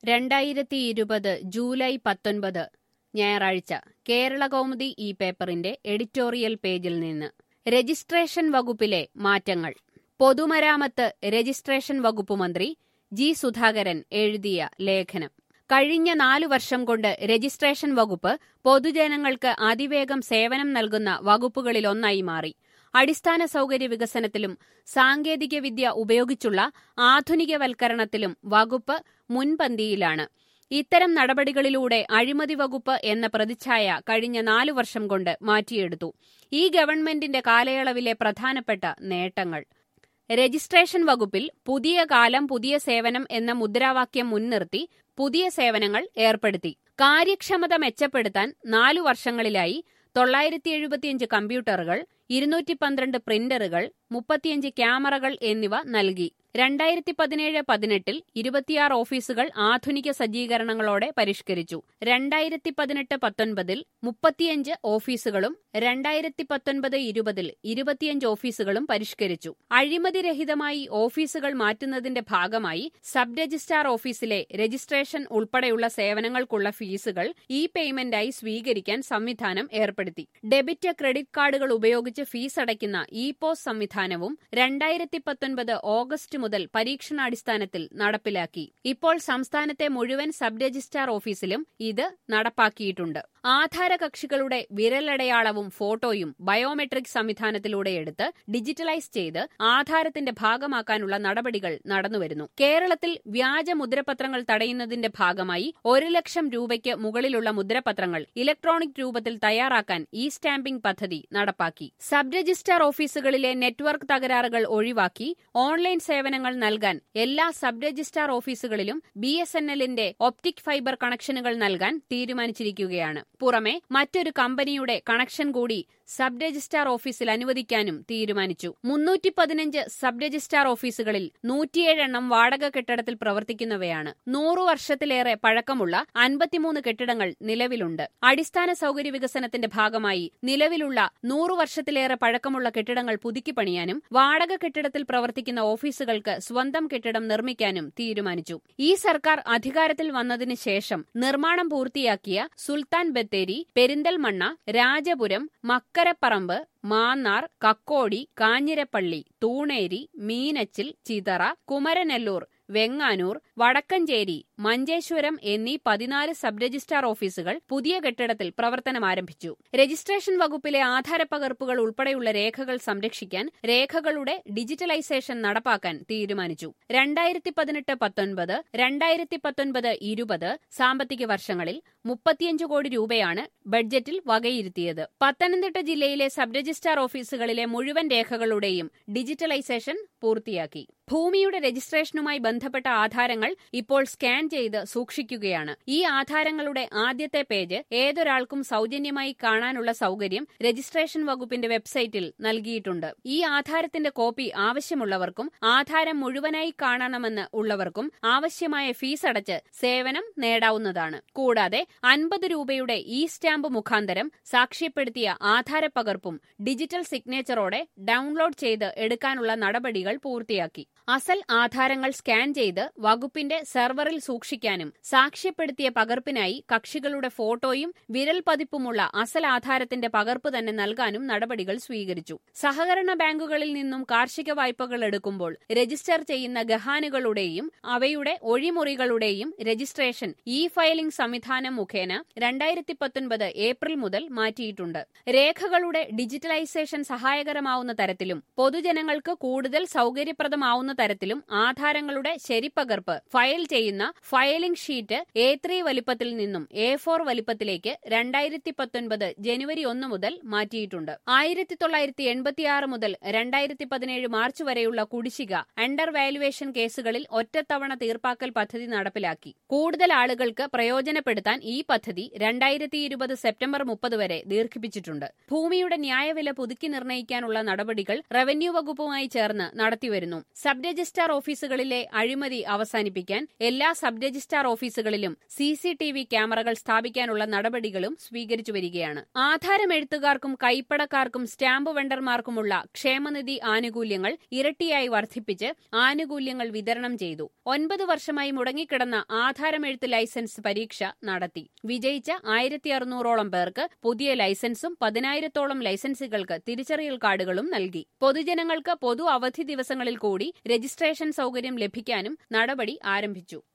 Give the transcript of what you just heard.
രണ്ടായിരത്തി ഇരുപത് ജൂലൈ പത്തൊൻപത് ഞായറാഴ്ച കേരള കൗമുദി ഈ പേപ്പറിന്റെ എഡിറ്റോറിയൽ പേജിൽ നിന്ന് രജിസ്ട്രേഷൻ വകുപ്പിലെ മാറ്റങ്ങൾ പൊതുമരാമത്ത് രജിസ്ട്രേഷൻ വകുപ്പ് മന്ത്രി ജി സുധാകരൻ എഴുതിയ ലേഖനം കഴിഞ്ഞ നാലു വർഷം കൊണ്ട് രജിസ്ട്രേഷൻ വകുപ്പ് പൊതുജനങ്ങൾക്ക് അതിവേഗം സേവനം നൽകുന്ന വകുപ്പുകളിലൊന്നായി മാറി അടിസ്ഥാന സൗകര്യ വികസനത്തിലും സാങ്കേതികവിദ്യ ഉപയോഗിച്ചുള്ള ആധുനികവൽക്കരണത്തിലും വകുപ്പ് മുൻപന്തിയിലാണ് ഇത്തരം നടപടികളിലൂടെ അഴിമതി വകുപ്പ് എന്ന പ്രതിച്ഛായ കഴിഞ്ഞ നാലു വർഷം കൊണ്ട് മാറ്റിയെടുത്തു ഈ ഗവൺമെന്റിന്റെ കാലയളവിലെ പ്രധാനപ്പെട്ട നേട്ടങ്ങൾ രജിസ്ട്രേഷൻ വകുപ്പിൽ പുതിയ കാലം പുതിയ സേവനം എന്ന മുദ്രാവാക്യം മുൻനിർത്തി പുതിയ സേവനങ്ങൾ ഏർപ്പെടുത്തി കാര്യക്ഷമത മെച്ചപ്പെടുത്താൻ നാലു വർഷങ്ങളിലായി തൊള്ളായിരത്തി എഴുപത്തിയഞ്ച് കമ്പ്യൂട്ടറുകൾ ഇരുന്നൂറ്റി പന്ത്രണ്ട് പ്രിന്ററുകൾ മുപ്പത്തിയഞ്ച് ക്യാമറകൾ എന്നിവ നൽകി രണ്ടായിരത്തി പതിനേഴ് പതിനെട്ടിൽ ഇരുപത്തിയാറ് ഓഫീസുകൾ ആധുനിക സജ്ജീകരണങ്ങളോടെ പരിഷ്കരിച്ചു രണ്ടായിരത്തി പതിനെട്ട് പത്തൊൻപതിൽ മുപ്പത്തിയഞ്ച് ഓഫീസുകളും രണ്ടായിരത്തി പത്തൊൻപത് ഇരുപതിൽ ഇരുപത്തിയഞ്ച് ഓഫീസുകളും പരിഷ്കരിച്ചു അഴിമതിരഹിതമായി ഓഫീസുകൾ മാറ്റുന്നതിന്റെ ഭാഗമായി സബ് രജിസ്ട്രാർ ഓഫീസിലെ രജിസ്ട്രേഷൻ ഉൾപ്പെടെയുള്ള സേവനങ്ങൾക്കുള്ള ഫീസുകൾ ഇ പേയ്മെന്റായി സ്വീകരിക്കാൻ സംവിധാനം ഏർപ്പെടുത്തി ഡെബിറ്റ് ക്രെഡിറ്റ് കാർഡുകൾ ഉപയോഗിച്ച് ഫീസ് അടയ്ക്കുന്ന ഇ പോസ് സംവിധാനവും രണ്ടായിരത്തി പത്തൊൻപത് ഓഗസ്റ്റ് മുതൽ പരീക്ഷണാടിസ്ഥാനത്തിൽ നടപ്പിലാക്കി ഇപ്പോൾ സംസ്ഥാനത്തെ മുഴുവൻ സബ് രജിസ്ട്രാർ ഓഫീസിലും ഇത് നടപ്പാക്കിയിട്ടുണ്ട് ആധാര കക്ഷികളുടെ വിരലടയാളവും ഫോട്ടോയും ബയോമെട്രിക് സംവിധാനത്തിലൂടെ എടുത്ത് ഡിജിറ്റലൈസ് ചെയ്ത് ആധാരത്തിന്റെ ഭാഗമാക്കാനുള്ള നടപടികൾ നടന്നുവരുന്നു കേരളത്തിൽ വ്യാജ മുദ്രപത്രങ്ങൾ തടയുന്നതിന്റെ ഭാഗമായി ഒരു ലക്ഷം രൂപയ്ക്ക് മുകളിലുള്ള മുദ്രപത്രങ്ങൾ ഇലക്ട്രോണിക് രൂപത്തിൽ തയ്യാറാക്കാൻ ഇ സ്റ്റാമ്പിംഗ് പദ്ധതി നടപ്പാക്കി സബ് രജിസ്ട്രാർ ഓഫീസുകളിലെ നെറ്റ്വർക്ക് തകരാറുകൾ ഒഴിവാക്കി ഓൺലൈൻ സേവനങ്ങൾ നൽകാൻ എല്ലാ സബ് രജിസ്ട്രാർ ഓഫീസുകളിലും ബി എസ് എൻ എല്ലിന്റെ ഒപ്റ്റിക് ഫൈബർ കണക്ഷനുകൾ നൽകാൻ തീരുമാനിച്ചിരിക്കുകയാണ് പുറമെ മറ്റൊരു കമ്പനിയുടെ കണക്ഷൻ കൂടി സബ് രജിസ്ട്രാർ ഓഫീസിൽ അനുവദിക്കാനും തീരുമാനിച്ചു മുന്നൂറ്റി പതിനഞ്ച് സബ് രജിസ്ട്രാർ ഓഫീസുകളിൽ നൂറ്റിയേഴ് എണ്ണം വാടക കെട്ടിടത്തിൽ പ്രവർത്തിക്കുന്നവയാണ് നൂറു വർഷത്തിലേറെ പഴക്കമുള്ള അൻപത്തിമൂന്ന് കെട്ടിടങ്ങൾ നിലവിലുണ്ട് അടിസ്ഥാന സൗകര്യ വികസനത്തിന്റെ ഭാഗമായി നിലവിലുള്ള നൂറു വർഷത്തിലേറെ പഴക്കമുള്ള കെട്ടിടങ്ങൾ പുതുക്കിപ്പണിയാനും വാടക കെട്ടിടത്തിൽ പ്രവർത്തിക്കുന്ന ഓഫീസുകൾക്ക് സ്വന്തം കെട്ടിടം നിർമ്മിക്കാനും തീരുമാനിച്ചു ഈ സർക്കാർ അധികാരത്തിൽ വന്നതിന് ശേഷം നിർമ്മാണം പൂർത്തിയാക്കിയ സുൽത്താൻ ബത്തേരി പെരിന്തൽമണ്ണ രാജപുരം മക്കരപ്പറമ്പ് മാന്നാർ കക്കോടി കാഞ്ഞിരപ്പള്ളി തൂണേരി മീനച്ചിൽ ചിതറ കുമരനെല്ലൂർ വെങ്ങാനൂർ വടക്കഞ്ചേരി മഞ്ചേശ്വരം എന്നീ പതിനാല് സബ് രജിസ്ട്രാർ ഓഫീസുകൾ പുതിയ കെട്ടിടത്തിൽ പ്രവർത്തനം ആരംഭിച്ചു രജിസ്ട്രേഷൻ വകുപ്പിലെ ആധാരപ്പകർപ്പുകൾ ഉൾപ്പെടെയുള്ള രേഖകൾ സംരക്ഷിക്കാൻ രേഖകളുടെ ഡിജിറ്റലൈസേഷൻ നടപ്പാക്കാൻ തീരുമാനിച്ചു രണ്ടായിരത്തി പതിനെട്ട് പത്തൊൻപത് രണ്ടായിരത്തി പത്തൊൻപത് ഇരുപത് സാമ്പത്തിക വർഷങ്ങളിൽ മുപ്പത്തിയഞ്ച് കോടി രൂപയാണ് ബഡ്ജറ്റിൽ വകയിരുത്തിയത് പത്തനംതിട്ട ജില്ലയിലെ സബ് രജിസ്ട്രാർ ഓഫീസുകളിലെ മുഴുവൻ രേഖകളുടെയും ഡിജിറ്റലൈസേഷൻ പൂർത്തിയാക്കി ഭൂമിയുടെ രജിസ്ട്രേഷനുമായി ബന്ധപ്പെട്ട ആധാരങ്ങൾ ഇപ്പോൾ സ്കാൻ ചെയ്ത് സൂക്ഷിക്കുകയാണ് ഈ ആധാരങ്ങളുടെ ആദ്യത്തെ പേജ് ഏതൊരാൾക്കും സൗജന്യമായി കാണാനുള്ള സൗകര്യം രജിസ്ട്രേഷൻ വകുപ്പിന്റെ വെബ്സൈറ്റിൽ നൽകിയിട്ടുണ്ട് ഈ ആധാരത്തിന്റെ കോപ്പി ആവശ്യമുള്ളവർക്കും ആധാരം മുഴുവനായി കാണണമെന്ന് ഉള്ളവർക്കും ആവശ്യമായ ഫീസ് അടച്ച് സേവനം നേടാവുന്നതാണ് കൂടാതെ അൻപത് രൂപയുടെ ഇ സ്റ്റാമ്പ് മുഖാന്തരം സാക്ഷ്യപ്പെടുത്തിയ ആധാരപ്പകർപ്പും ഡിജിറ്റൽ സിഗ്നേച്ചറോടെ ഡൌൺലോഡ് ചെയ്ത് എടുക്കാനുള്ള നടപടികൾ പൂർത്തിയാക്കി അസൽ ആധാരങ്ങൾ സ്കാൻ ചെയ്ത് വകുപ്പിന്റെ സെർവറിൽ സൂക്ഷിക്കാനും സാക്ഷ്യപ്പെടുത്തിയ പകർപ്പിനായി കക്ഷികളുടെ ഫോട്ടോയും വിരൽ പതിപ്പുമുള്ള അസൽ ആധാരത്തിന്റെ പകർപ്പ് തന്നെ നൽകാനും നടപടികൾ സ്വീകരിച്ചു സഹകരണ ബാങ്കുകളിൽ നിന്നും കാർഷിക വായ്പകൾ എടുക്കുമ്പോൾ രജിസ്റ്റർ ചെയ്യുന്ന ഗഹാനുകളുടെയും അവയുടെ ഒഴിമുറികളുടെയും രജിസ്ട്രേഷൻ ഇ ഫയലിംഗ് സംവിധാനം മുഖേന രണ്ടായിരത്തി പത്തൊൻപത് ഏപ്രിൽ മുതൽ മാറ്റിയിട്ടുണ്ട് രേഖകളുടെ ഡിജിറ്റലൈസേഷൻ സഹായകരമാവുന്ന തരത്തിലും പൊതുജനങ്ങൾക്ക് കൂടുതൽ സൗകര്യപ്രദമാവുന്ന തരത്തിലും ആധാരങ്ങളുടെ ശരിപ്പകർപ്പ് ഫയൽ ചെയ്യുന്ന ഫയലിംഗ് ഷീറ്റ് എ ത്രീ വലിപ്പത്തിൽ നിന്നും എ ഫോർ വലിപ്പത്തിലേക്ക് രണ്ടായിരത്തി പത്തൊൻപത് ജനുവരി ഒന്ന് മുതൽ മാറ്റിയിട്ടുണ്ട് ആയിരത്തി തൊള്ളായിരത്തി എൺപത്തിയാറ് മുതൽ രണ്ടായിരത്തി പതിനേഴ് മാർച്ച് വരെയുള്ള കുടിശ്ശിക അണ്ടർ വാലുവേഷൻ കേസുകളിൽ ഒറ്റത്തവണ തീർപ്പാക്കൽ പദ്ധതി നടപ്പിലാക്കി കൂടുതൽ ആളുകൾക്ക് പ്രയോജനപ്പെടുത്താൻ ഈ പദ്ധതി രണ്ടായിരത്തി ഇരുപത് സെപ്റ്റംബർ മുപ്പത് വരെ ദീർഘിപ്പിച്ചിട്ടുണ്ട് ഭൂമിയുടെ ന്യായവില പുതുക്കി നിർണ്ണയിക്കാനുള്ള നടപടികൾ റവന്യൂ വകുപ്പുമായി ചേർന്ന് നടത്തിവരുന്നു സബ് രജിസ്ട്രാർ ഓഫീസുകളിലെ അഴിമതി അവസാനിപ്പിക്കാൻ എല്ലാ സബ് സബ് രജിസ്ട്രാർ ഓഫീസുകളിലും സി സി ടി വി ക്യാമറകൾ സ്ഥാപിക്കാനുള്ള നടപടികളും സ്വീകരിച്ചു വരികയാണ് ആധാരം എഴുത്തുകാർക്കും കൈപ്പടക്കാർക്കും സ്റ്റാമ്പ് വെണ്ടർമാർക്കുമുള്ള ക്ഷേമനിധി ആനുകൂല്യങ്ങൾ ഇരട്ടിയായി വർദ്ധിപ്പിച്ച് ആനുകൂല്യങ്ങൾ വിതരണം ചെയ്തു ഒൻപത് വർഷമായി മുടങ്ങിക്കിടന്ന ആധാരമെഴുത്ത് ലൈസൻസ് പരീക്ഷ നടത്തി വിജയിച്ച ആയിരത്തി അറുന്നൂറോളം പേർക്ക് പുതിയ ലൈസൻസും പതിനായിരത്തോളം ലൈസൻസുകൾക്ക് തിരിച്ചറിയൽ കാർഡുകളും നൽകി പൊതുജനങ്ങൾക്ക് പൊതു അവധി ദിവസങ്ങളിൽ കൂടി രജിസ്ട്രേഷൻ സൗകര്യം ലഭിക്കാനും നടപടി ആരംഭിച്ചു